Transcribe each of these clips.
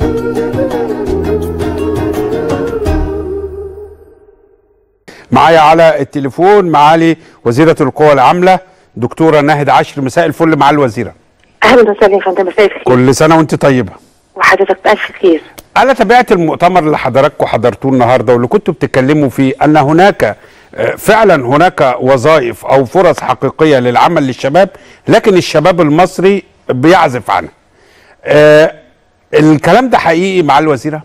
معايا على التليفون معالي وزيرة القوى العاملة دكتورة ناهد عشر مساء الفل مع الوزيرة اهلا وسهلا يا فندم مساء الخير كل سنة وانت طيبة وحضرتك بألف خير أنا تابعت المؤتمر اللي حضراتكم حضرتوه النهاردة واللي كنتوا بتتكلموا فيه أن هناك آه، فعلا هناك وظائف أو فرص حقيقية للعمل للشباب لكن الشباب المصري بيعزف عنها آه، الكلام ده حقيقي مع الوزيرة؟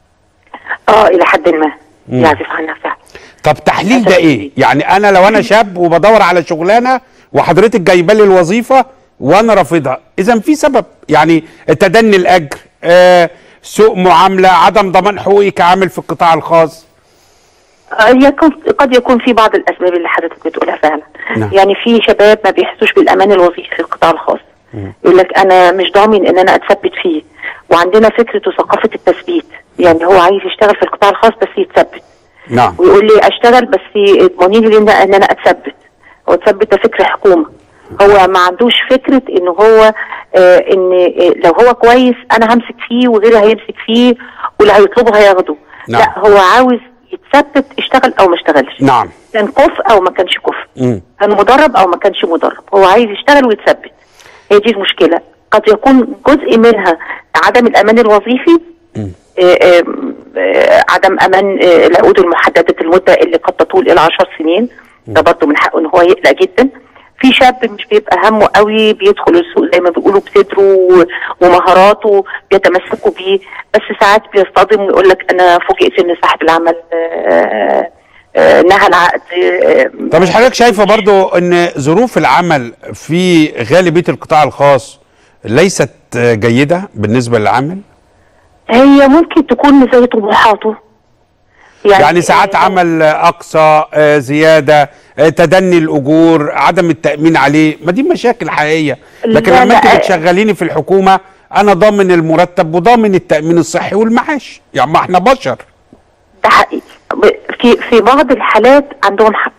اه الى حد ما يعزف عنها فعلا طب تحليل ده ايه؟ يعني انا لو انا شاب وبدور على شغلانه وحضرتك جايبه لي الوظيفه وانا رافضها، اذا في سبب يعني تدني الاجر، آه سوء معامله، عدم ضمان حقوقي كعامل في القطاع الخاص. آه يكون قد يكون في بعض الاسباب اللي حضرتك بتقولها فعلا نعم. يعني في شباب ما بيحسوش بالامان الوظيفي في القطاع الخاص يقول لك انا مش ضامن ان انا اتثبت فيه وعندنا فكره وثقافه التثبيت يعني هو عايز يشتغل في القطاع الخاص بس يتثبت نعم ويقول لي اشتغل بس اضمني لي ان ان انا اتثبت هو اتثبت ده فكر حكومه هو ما عندوش فكره ان هو آه ان آه لو هو كويس انا همسك فيه وغيري هيمسك فيه واللي هيطلبه هياخده نعم. لا هو عاوز يتثبت اشتغل او ما اشتغلش نعم كان كفء او ما كانش كفء مم. كان مدرب او ما كانش مدرب هو عايز يشتغل ويتثبت هي دي المشكله قد يكون جزء منها عدم الامان الوظيفي آه، آه، آه، عدم امان آه، العقود المحدده المده اللي قد تطول الى 10 سنين ده برضه من حقه ان هو يقلق جدا في شاب مش بيبقى همه قوي بيدخل السوق زي ما بيقولوا بصدره و- ومهاراته بيتمسكوا بيه بس ساعات بيصطدم ويقول لك انا فوجئت ان صاحب العمل آه، آه، نهى العقد آه، طب مش حضرتك شايفه برضو ان ظروف العمل في غالبيه القطاع الخاص ليست آه، جيده بالنسبه للعامل؟ هي ممكن تكون زي طموحاته يعني ساعات آه، عمل اقصى آه، زياده آه، تدني الاجور عدم التامين عليه ما دي مشاكل حقيقيه لكن لا، لما انت لا، آه. بتشغليني في الحكومه انا ضامن المرتب وضامن التامين الصحي والمعاش يعني ما احنا بشر ده حقيقي ب- في في بعض الحالات عندهم حق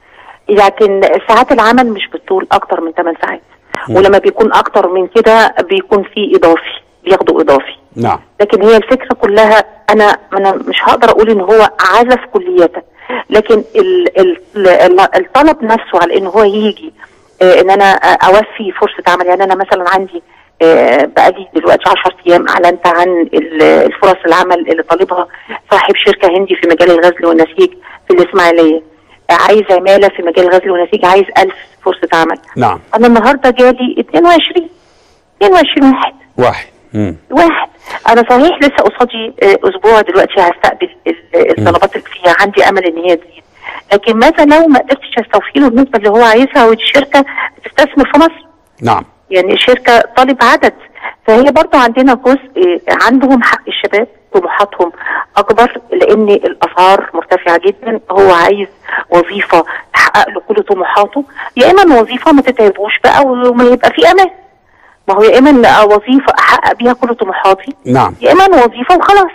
لكن ساعات العمل مش بتطول اكتر من 8 ساعات ولما بيكون اكتر من كده بيكون في اضافي بياخدوا اضافي نعم لكن هي الفكره كلها انا انا مش هقدر اقول ان هو عزف كليا لكن ال ال ال الطلب نفسه على ان هو يجي آه ان انا آه، اوفي فرصه عمل يعني انا مثلا عندي آه بقالي دلوقتي 10 ايام اعلنت عن ال- الفرص العمل اللي طالبها صاحب شركه هندي في مجال الغزل والنسيج في الاسماعيليه آه، عايز عماله في مجال الغزل والنسيج عايز 1000 فرصه عمل نعم انا النهارده جالي 22 22 واحد واحد مم. واحد انا صحيح لسه قصادي آه، اسبوع دلوقتي هستقبل ال- الطلبات اللي فيها عندي امل ان هي تزيد لكن ماذا لو ما قدرتش استوفي له النسبه اللي هو عايزها ودي شركه بتستثمر في مصر نعم يعني الشركه طالب عدد فهي برضو عندنا جزء آه، عندهم حق الشباب طموحاتهم اكبر لان الاسعار مرتفعه جدا هو عايز وظيفه تحقق له كل طموحاته يا اما وظيفه ما تتعبوش بقى وما يبقى في امان ما هو يا اما وظيفه احقق بيها كل طموحاتي نعم يا اما وظيفه وخلاص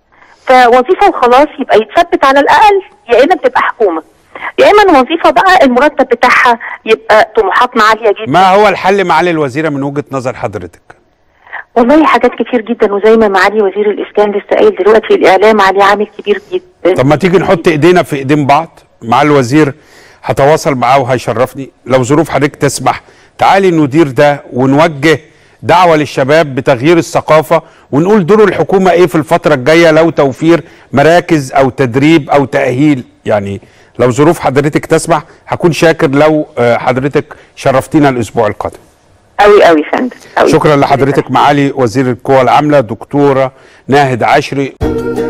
فوظيفه وخلاص يبقى يتثبت على الاقل يا اما بتبقى حكومه يا اما وظيفه بقى المرتب بتاعها يبقى طموحاتنا عاليه جدا ما هو الحل معالي الوزيره من وجهه نظر حضرتك والله حاجات كتير جدا وزي ما معالي وزير الاسكان لسه قايل دلوقتي الاعلام عليه عامل كبير جدا طب ما تيجي نحط ايدينا في ايدين بعض مع الوزير هتواصل معاه وهيشرفني لو ظروف حضرتك تسمح تعالي ندير ده ونوجه دعوة للشباب بتغيير الثقافة ونقول دور الحكومة ايه في الفترة الجاية لو توفير مراكز او تدريب او تأهيل يعني لو ظروف حضرتك تسمح هكون شاكر لو آه، حضرتك شرفتينا الاسبوع القادم قوي قوي فندم قوي. شكرا لحضرتك معالي وزير القوى العاملة دكتورة ناهد عشري